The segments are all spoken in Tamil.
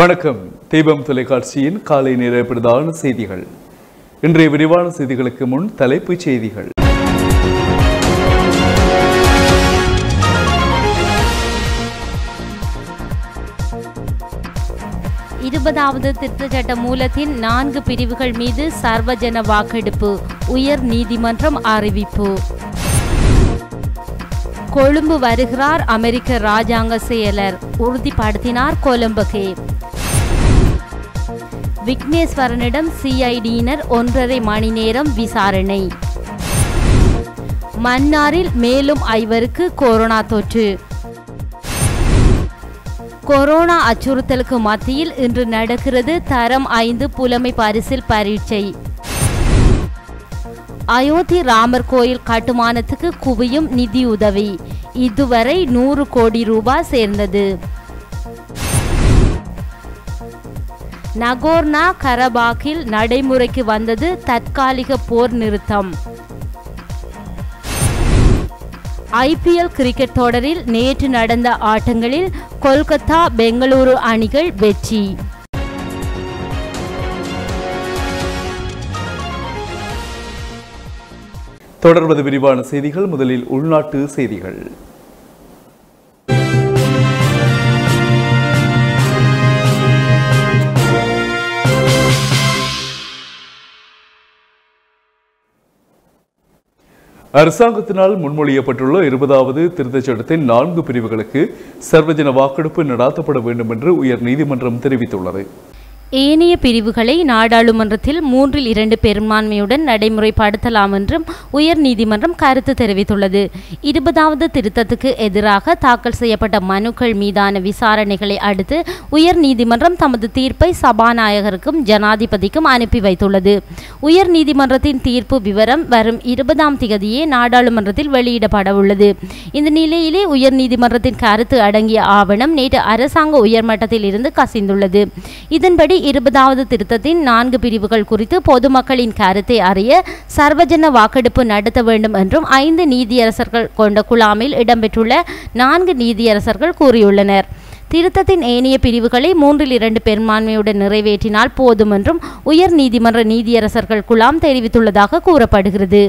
வணக்கம் தீபம் தொலைக்காட்சியின் காலை நேர பிரதான செய்திகள் இன்றைய விரிவான செய்திகளுக்கு முன் தலைப்புச் செய்திகள் இருபதாவது திருத்தச் சட்ட மூலத்தின் நான்கு பிரிவுகள் மீது சர்வஜன வாக்கெடுப்பு உயர் நீதிமன்றம் அறிவிப்பு கொழும்பு வருகிறார் அமெரிக்க ராஜாங்க செயலர் உறுதிப்படுத்தினார் கொலம்பகே விக்னேஸ்வரனிடம் சிஐடியினர் ஒன்றரை மணி நேரம் விசாரணை மன்னாரில் மேலும் ஐவருக்கு கொரோனா தொற்று கொரோனா அச்சுறுத்தலுக்கு மத்தியில் இன்று நடக்கிறது தரம் ஐந்து புலமை பரிசில் பரீட்சை அயோத்தி ராமர் கோயில் கட்டுமானத்துக்கு குவியும் நிதியுதவி இதுவரை நூறு கோடி ரூபாய் சேர்ந்தது நகோர்னா கரபாக்கில் நடைமுறைக்கு வந்தது தற்காலிக போர் நிறுத்தம் ஐபிஎல் கிரிக்கெட் தொடரில் நேற்று நடந்த ஆட்டங்களில் கொல்கத்தா பெங்களூரு அணிகள் வெற்றி தொடர்வது விரிவான செய்திகள் முதலில் உள்நாட்டு செய்திகள் அரசாங்கத்தினால் முன்மொழியப்பட்டுள்ள இருபதாவது திருத்தச் சட்டத்தின் நான்கு பிரிவுகளுக்கு சர்வஜன வாக்கெடுப்பு நடாத்தப்பட வேண்டும் என்று உயர் நீதிமன்றம் தெரிவித்துள்ளது ஏனைய பிரிவுகளை நாடாளுமன்றத்தில் மூன்றில் இரண்டு பெரும்பான்மையுடன் நடைமுறைப்படுத்தலாம் என்றும் உயர் நீதிமன்றம் கருத்து தெரிவித்துள்ளது இருபதாவது திருத்தத்துக்கு எதிராக தாக்கல் செய்யப்பட்ட மனுக்கள் மீதான விசாரணைகளை அடுத்து உயர் நீதிமன்றம் தமது தீர்ப்பை சபாநாயகருக்கும் ஜனாதிபதிக்கும் அனுப்பி வைத்துள்ளது உயர் நீதிமன்றத்தின் தீர்ப்பு விவரம் வரும் இருபதாம் திகதியே நாடாளுமன்றத்தில் வெளியிடப்பட உள்ளது இந்த நிலையிலே உயர் நீதிமன்றத்தின் கருத்து அடங்கிய ஆவணம் நேற்று அரசாங்க உயர்மட்டத்தில் இருந்து கசிந்துள்ளது இதன்படி இருபதாவது திருத்தத்தின் நான்கு பிரிவுகள் குறித்து பொதுமக்களின் கருத்தை அறிய சர்வஜன வாக்கெடுப்பு நடத்த வேண்டும் என்றும் ஐந்து நீதியரசர்கள் கொண்ட குழாமில் இடம்பெற்றுள்ள நான்கு நீதியரசர்கள் கூறியுள்ளனர் திருத்தத்தின் ஏனைய பிரிவுகளை மூன்றில் இரண்டு பெரும்பான்மையுடன் நிறைவேற்றினால் போதும் என்றும் உயர் நீதிமன்ற நீதியரசர்கள் குழாம் தெரிவித்துள்ளதாக கூறப்படுகிறது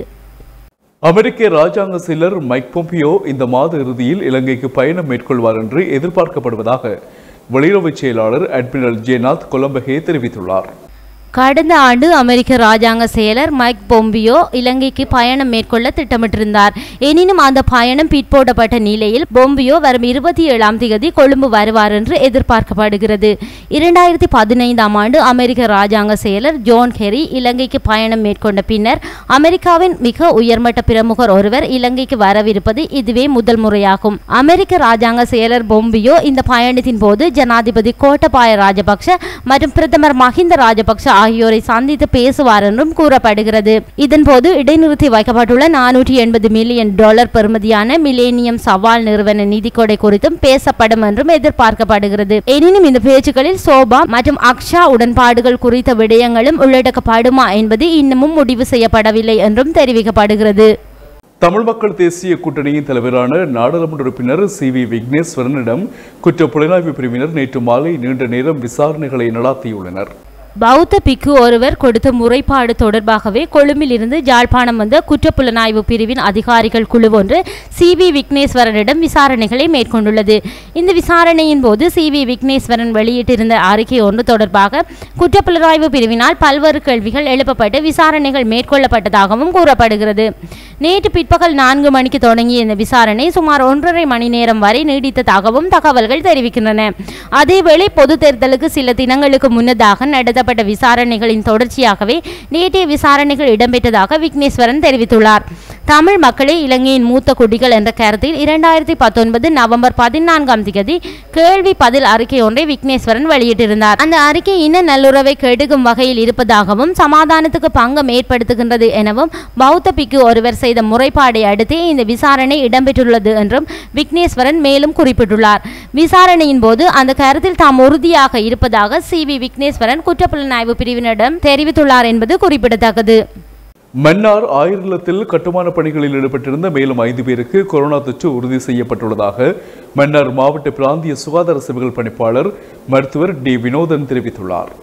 அமெரிக்க ராஜாங்க செயலர் மைக் பொம்பியோ இந்த மாத இறுதியில் இலங்கைக்கு பயணம் மேற்கொள்வார் என்று எதிர்பார்க்கப்படுவதாக வெளியுறவுச் செயலாளர் அட்மிரல் ஜேநாத் கொலம்பகே தெரிவித்துள்ளார் கடந்த ஆண்டு அமெரிக்க ராஜாங்க செயலர் மைக் பொம்பியோ இலங்கைக்கு பயணம் மேற்கொள்ள திட்டமிட்டிருந்தார் எனினும் அந்த பயணம் பிற்போடப்பட்ட நிலையில் பொம்பியோ வரும் இருபத்தி ஏழாம் தேதி கொழும்பு வருவார் என்று எதிர்பார்க்கப்படுகிறது இரண்டாயிரத்தி பதினைந்தாம் ஆண்டு அமெரிக்க ராஜாங்க செயலர் ஜோன் ஹெரி இலங்கைக்கு பயணம் மேற்கொண்ட பின்னர் அமெரிக்காவின் மிக உயர்மட்ட பிரமுகர் ஒருவர் இலங்கைக்கு வரவிருப்பது இதுவே முதல் முறையாகும் அமெரிக்க ராஜாங்க செயலர் பொம்பியோ இந்த பயணத்தின் போது ஜனாதிபதி கோட்டபாய ராஜபக்ஷ மற்றும் பிரதமர் மஹிந்த ராஜபக்ஷ ஆகியோரை சந்தித்து பேசுவார் என்றும் கூறப்படுகிறது இதன்போது இடைநிறுத்தி வைக்கப்பட்டுள்ள நானூற்றி எண்பது மில்லியன் டாலர் பெறுமதியான மிலேனியம் சவால் நிறுவன நிதிக்கொடை குறித்தும் பேசப்படும் என்றும் எதிர்பார்க்கப்படுகிறது எனினும் இந்த பேச்சுக்களில் சோபா மற்றும் அக்ஷா உடன்பாடுகள் குறித்த விடயங்களும் உள்ளடக்கப்படுமா என்பது இன்னமும் முடிவு செய்யப்படவில்லை என்றும் தெரிவிக்கப்படுகிறது தமிழ் மக்கள் தேசிய கூட்டணியின் தலைவரான நாடாளுமன்ற உறுப்பினர் சி வி விக்னேஸ்வரனிடம் குற்ற புலனாய்வு பிரிவினர் நேற்று மாலை நீண்ட நேரம் விசாரணைகளை நடாத்தியுள்ளனர் பௌத்த பிக்கு ஒருவர் கொடுத்த முறைப்பாடு தொடர்பாகவே கொழும்பில் இருந்து ஜாழ்ப்பாணம் வந்த குற்றப்புலனாய்வு பிரிவின் அதிகாரிகள் குழு ஒன்று சி வி விக்னேஸ்வரனிடம் விசாரணைகளை மேற்கொண்டுள்ளது இந்த விசாரணையின் போது சி வி விக்னேஸ்வரன் வெளியிட்டிருந்த அறிக்கை ஒன்று தொடர்பாக குற்றப்புலனாய்வு பிரிவினால் பல்வேறு கேள்விகள் எழுப்பப்பட்டு விசாரணைகள் மேற்கொள்ளப்பட்டதாகவும் கூறப்படுகிறது நேற்று பிற்பகல் நான்கு மணிக்கு தொடங்கிய இந்த விசாரணை சுமார் ஒன்றரை மணி நேரம் வரை நீடித்ததாகவும் தகவல்கள் தெரிவிக்கின்றன அதேவேளை பொது தேர்தலுக்கு சில தினங்களுக்கு முன்னதாக நடத்த நடத்தப்பட்ட விசாரணைகளின் தொடர்ச்சியாகவே நேற்றைய விசாரணைகள் இடம்பெற்றதாக விக்னேஸ்வரன் தெரிவித்துள்ளார் தமிழ் மக்களே இலங்கையின் மூத்த குடிகள் என்ற கருத்தில் இரண்டாயிரத்தி பத்தொன்பது நவம்பர் பதினான்காம் தேதி கேள்வி பதில் அறிக்கை ஒன்றை விக்னேஸ்வரன் வெளியிட்டிருந்தார் அந்த அறிக்கை இன நல்லுறவை கெடுக்கும் வகையில் இருப்பதாகவும் சமாதானத்துக்கு பங்கம் ஏற்படுத்துகின்றது எனவும் பௌத்த பிக்கு ஒருவர் செய்த முறைப்பாடை அடுத்தே இந்த விசாரணை இடம்பெற்றுள்ளது என்றும் விக்னேஸ்வரன் மேலும் குறிப்பிட்டுள்ளார் விசாரணையின் போது அந்த கருத்தில் தாம் உறுதியாக இருப்பதாக சி வி விக்னேஸ்வரன் குற்றப்புலனாய்வு பிரிவினரிடம் தெரிவித்துள்ளார் என்பது குறிப்பிடத்தக்கது மன்னார் ஆயிரத்தில் கட்டுமான பணிகளில் ஈடுபட்டிருந்த மேலும் ஐந்து பேருக்கு கொரோனா தொற்று உறுதி செய்யப்பட்டுள்ளதாக மன்னார் மாவட்ட பிராந்திய சுகாதார சேவைகள் பணிப்பாளர் மருத்துவர் டி வினோதன் தெரிவித்துள்ளார்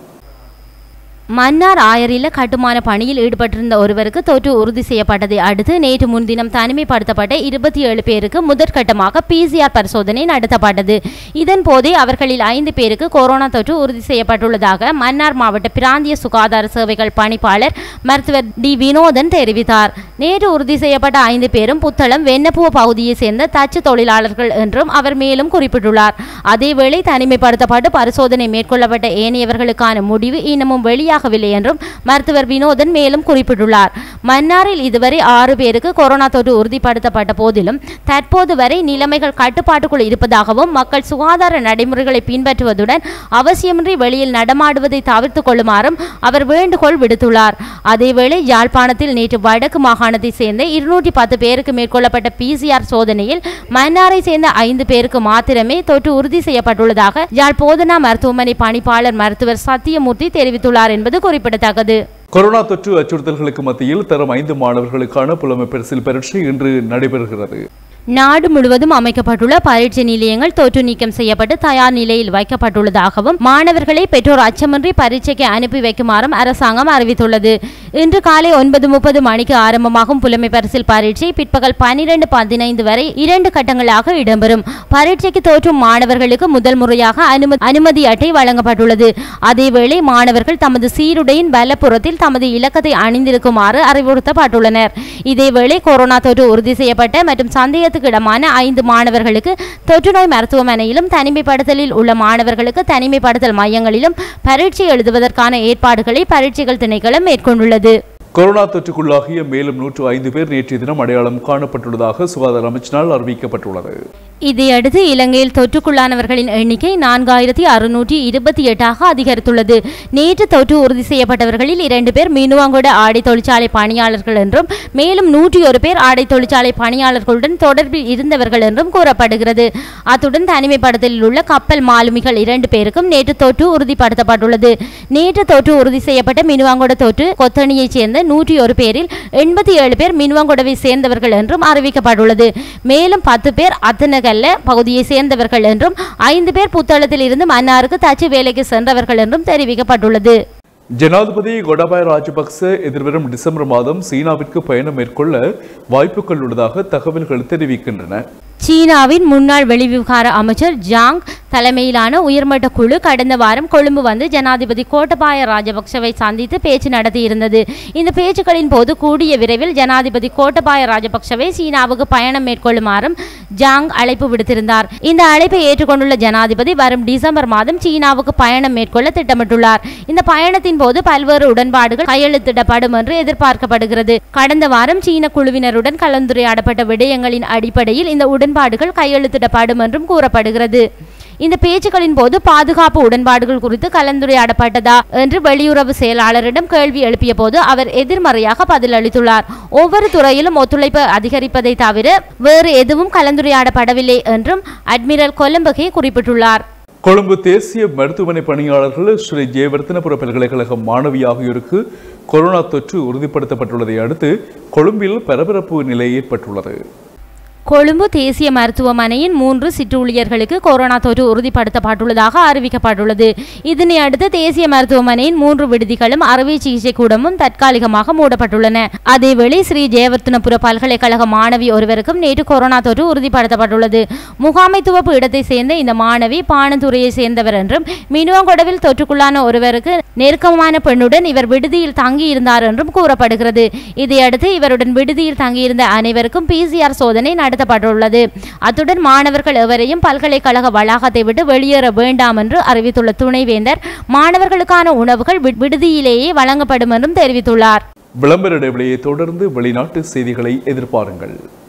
மன்னார் ஆயரில கட்டுமான பணியில் ஈடுபட்டிருந்த ஒருவருக்கு தொற்று உறுதி செய்யப்பட்டதை அடுத்து நேற்று முன்தினம் தனிமைப்படுத்தப்பட்ட இருபத்தி ஏழு பேருக்கு முதற்கட்டமாக பிசிஆர் பரிசோதனை நடத்தப்பட்டது இதன் போதே அவர்களில் ஐந்து பேருக்கு கொரோனா தொற்று உறுதி செய்யப்பட்டுள்ளதாக மன்னார் மாவட்ட பிராந்திய சுகாதார சேவைகள் பணிப்பாளர் மருத்துவர் டி வினோதன் தெரிவித்தார் நேற்று உறுதி செய்யப்பட்ட ஐந்து பேரும் புத்தளம் வெண்ணப்புவ பகுதியைச் சேர்ந்த தச்சு தொழிலாளர்கள் என்றும் அவர் மேலும் குறிப்பிட்டுள்ளார் அதேவேளை தனிமைப்படுத்தப்பட்டு பரிசோதனை மேற்கொள்ளப்பட்ட ஏனையவர்களுக்கான முடிவு இன்னமும் வெளியாகவில்லை என்றும் மருத்துவர் வினோதன் மேலும் குறிப்பிட்டுள்ளார் மன்னாரில் இதுவரை ஆறு பேருக்கு கொரோனா தொற்று உறுதிப்படுத்தப்பட்ட போதிலும் தற்போது வரை நிலைமைகள் கட்டுப்பாட்டுக்குள் இருப்பதாகவும் மக்கள் சுகாதார நடைமுறைகளை பின்பற்றுவதுடன் அவசியமின்றி வெளியில் நடமாடுவதை தவிர்த்து கொள்ளுமாறும் அவர் வேண்டுகோள் விடுத்துள்ளார் அதேவேளை யாழ்ப்பாணத்தில் நேற்று வடக்கு மாகாணத்தை சேர்ந்த இருநூற்றி பத்து பேருக்கு மேற்கொள்ளப்பட்ட பிசிஆர் சோதனையில் மன்னாரை சேர்ந்த ஐந்து பேருக்கு மாத்திரமே தொற்று உறுதி செய்யப்பட்டுள்ளதாக யாழ் போதனா மருத்துவமனை பணிப்பாளர் மருத்துவர் சத்தியமூர்த்தி தெரிவித்துள்ளார் என்பது குறிப்பிடத்தக்கது கொரோனா தொற்று அச்சுறுத்தல்களுக்கு மத்தியில் தரம் ஐந்து மாணவர்களுக்கான புலமை பரிசில் பரீட்சை இன்று நடைபெறுகிறது நாடு முழுவதும் அமைக்கப்பட்டுள்ள பரீட்சை நிலையங்கள் தொற்று நீக்கம் செய்யப்பட்டு தயார் நிலையில் வைக்கப்பட்டுள்ளதாகவும் மாணவர்களை பெற்றோர் அச்சமின்றி பரீட்சைக்கு அனுப்பி வைக்குமாறும் அரசாங்கம் அறிவித்துள்ளது இன்று காலை ஒன்பது முப்பது மணிக்கு ஆரம்பமாகும் புலமை பரிசில் பரீட்சை பிற்பகல் பனிரெண்டு பதினைந்து வரை இரண்டு கட்டங்களாக இடம்பெறும் பரீட்சைக்கு தோற்றும் மாணவர்களுக்கு முதல் முறையாக அனுமதி அனுமதி அட்டை வழங்கப்பட்டுள்ளது அதேவேளை மாணவர்கள் தமது சீருடையின் பலப்புறத்தில் தமது இலக்கத்தை அணிந்திருக்குமாறு அறிவுறுத்தப்பட்டுள்ளனர் இதேவேளை கொரோனா தொற்று உறுதி செய்யப்பட்ட மற்றும் சந்தேகத்துக்கு இடமான ஐந்து மாணவர்களுக்கு தொற்றுநோய் மருத்துவமனையிலும் தனிமைப்படுத்தலில் உள்ள மாணவர்களுக்கு தனிமைப்படுத்தல் மையங்களிலும் பரீட்சை எழுதுவதற்கான ஏற்பாடுகளை பரீட்சைகள் திணைக்களம் மேற்கொண்டுள்ளது கொரோனா தொற்றுக்குள்ளாகிய மேலும் நூற்று ஐந்து பேர் நேற்றைய தினம் அடையாளம் காணப்பட்டுள்ளதாக சுகாதார அமைச்சினால் அறிவிக்கப்பட்டுள்ளது இதையடுத்து இலங்கையில் தொற்றுக்குள்ளானவர்களின் எண்ணிக்கை நான்காயிரத்தி அறுநூற்றி இருபத்தி எட்டாக அதிகரித்துள்ளது நேற்று தொற்று உறுதி செய்யப்பட்டவர்களில் இரண்டு பேர் மீனுவாங்கொட ஆடை தொழிற்சாலை பணியாளர்கள் என்றும் மேலும் நூற்றி ஒரு பேர் ஆடை தொழிற்சாலை பணியாளர்களுடன் தொடர்பில் இருந்தவர்கள் என்றும் கூறப்படுகிறது அத்துடன் தனிமைப்படுத்தலில் உள்ள கப்பல் மாலுமிகள் இரண்டு பேருக்கும் நேற்று தொற்று உறுதிப்படுத்தப்பட்டுள்ளது நேற்று தொற்று உறுதி செய்யப்பட்ட மினுவாங்கொட தொற்று கொத்தணியைச் சேர்ந்த நூற்றி ஒரு பேரில் எண்பத்தி ஏழு பேர் மினுவாங்கொடவை சேர்ந்தவர்கள் என்றும் அறிவிக்கப்பட்டுள்ளது மேலும் பத்து பேர் அத்தனகல்ல பகுதியை சேர்ந்தவர்கள் என்றும் ஐந்து பேர் புத்தளத்தில் இருந்து மன்னாருக்கு தச்சு வேலைக்கு சென்றவர்கள் என்றும் தெரிவிக்கப்பட்டுள்ளது ஜனாதிபதி கோடபாய ராஜபக்ச எதிர்வரும் டிசம்பர் மாதம் சீனாவிற்கு பயணம் மேற்கொள்ள வாய்ப்புகள் உள்ளதாக தகவல்கள் தெரிவிக்கின்றன சீனாவின் முன்னாள் வெளிவிவகார அமைச்சர் ஜாங் தலைமையிலான உயர்மட்ட குழு கடந்த வாரம் கொழும்பு வந்து ஜனாதிபதி கோட்டபாய ராஜபக்சவை சந்தித்து பேச்சு நடத்தியிருந்தது இந்த பேச்சுக்களின் போது கூடிய விரைவில் ஜனாதிபதி கோட்டபாய ராஜபக்சவை சீனாவுக்கு பயணம் மேற்கொள்ளுமாறும் ஜாங் அழைப்பு விடுத்திருந்தார் இந்த அழைப்பை ஏற்றுக்கொண்டுள்ள ஜனாதிபதி வரும் டிசம்பர் மாதம் சீனாவுக்கு பயணம் மேற்கொள்ள திட்டமிட்டுள்ளார் இந்த பயணத்தின் போது பல்வேறு உடன்பாடுகள் கையெழுத்திடப்படும் என்று எதிர்பார்க்கப்படுகிறது கடந்த வாரம் சீன குழுவினருடன் கலந்துரையாடப்பட்ட விடயங்களின் அடிப்படையில் இந்த உடன்பாடுகள் கையெழுத்திடப்படும் என்றும் கூறப்படுகிறது இந்த பேச்சுக்களின் போது பாதுகாப்பு உடன்பாடுகள் குறித்து கலந்துரையாடப்பட்டதா என்று வெளியுறவு செயலாளரிடம் கேள்வி எழுப்பிய போது அவர் எதிர்மறையாக பதிலளித்துள்ளார் ஒவ்வொரு துறையிலும் ஒத்துழைப்பு அதிகரிப்பதை தவிர வேறு எதுவும் கலந்துரையாடப்படவில்லை என்றும் அட்மிரல் கொலம்பகே குறிப்பிட்டுள்ளார் கொழும்பு தேசிய மருத்துவமனை பணியாளர்கள் ஸ்ரீ ஜெயவர்த்தனபுர பல்கலைக்கழக மாணவி ஆகியோருக்கு கொரோனா தொற்று உறுதிப்படுத்தப்பட்டுள்ளதை அடுத்து கொழும்பில் பரபரப்பு நிலை ஏற்பட்டுள்ளது கொழும்பு தேசிய மருத்துவமனையின் மூன்று சிற்றூழியர்களுக்கு கொரோனா தொற்று உறுதிப்படுத்தப்பட்டுள்ளதாக அறிவிக்கப்பட்டுள்ளது இதனை அடுத்து தேசிய மருத்துவமனையின் மூன்று விடுதிகளும் அறுவை சிகிச்சை கூடமும் தற்காலிகமாக மூடப்பட்டுள்ளன அதேவேளை ஸ்ரீ ஜெயவர்த்தனபுர பல்கலைக்கழக மாணவி ஒருவருக்கும் நேற்று கொரோனா தொற்று உறுதிப்படுத்தப்பட்டுள்ளது முகாமைத்துவ பீடத்தை சேர்ந்த இந்த மாணவி பானதுறையை சேர்ந்தவர் என்றும் மினுவங்கொடவில் தொற்றுக்குள்ளான ஒருவருக்கு நெருக்கமான பெண்ணுடன் இவர் விடுதியில் தங்கியிருந்தார் என்றும் கூறப்படுகிறது இதையடுத்து இவருடன் விடுதியில் தங்கியிருந்த அனைவருக்கும் பிசிஆர் சோதனை நடத்தப்பட்டுள்ளது அத்துடன் மாணவர்கள் எவரையும் பல்கலைக்கழக வளாகத்தை விட்டு வெளியேற வேண்டாம் என்று அறிவித்துள்ள துணைவேந்தர் மாணவர்களுக்கான உணவுகள் வி- விடுதியிலேயே வழங்கப்படும் என்றும் தெரிவித்துள்ளார் விளம்பர இடைவெளியை தொடர்ந்து வெளிநாட்டு செய்திகளை எதிர்பாருங்கள்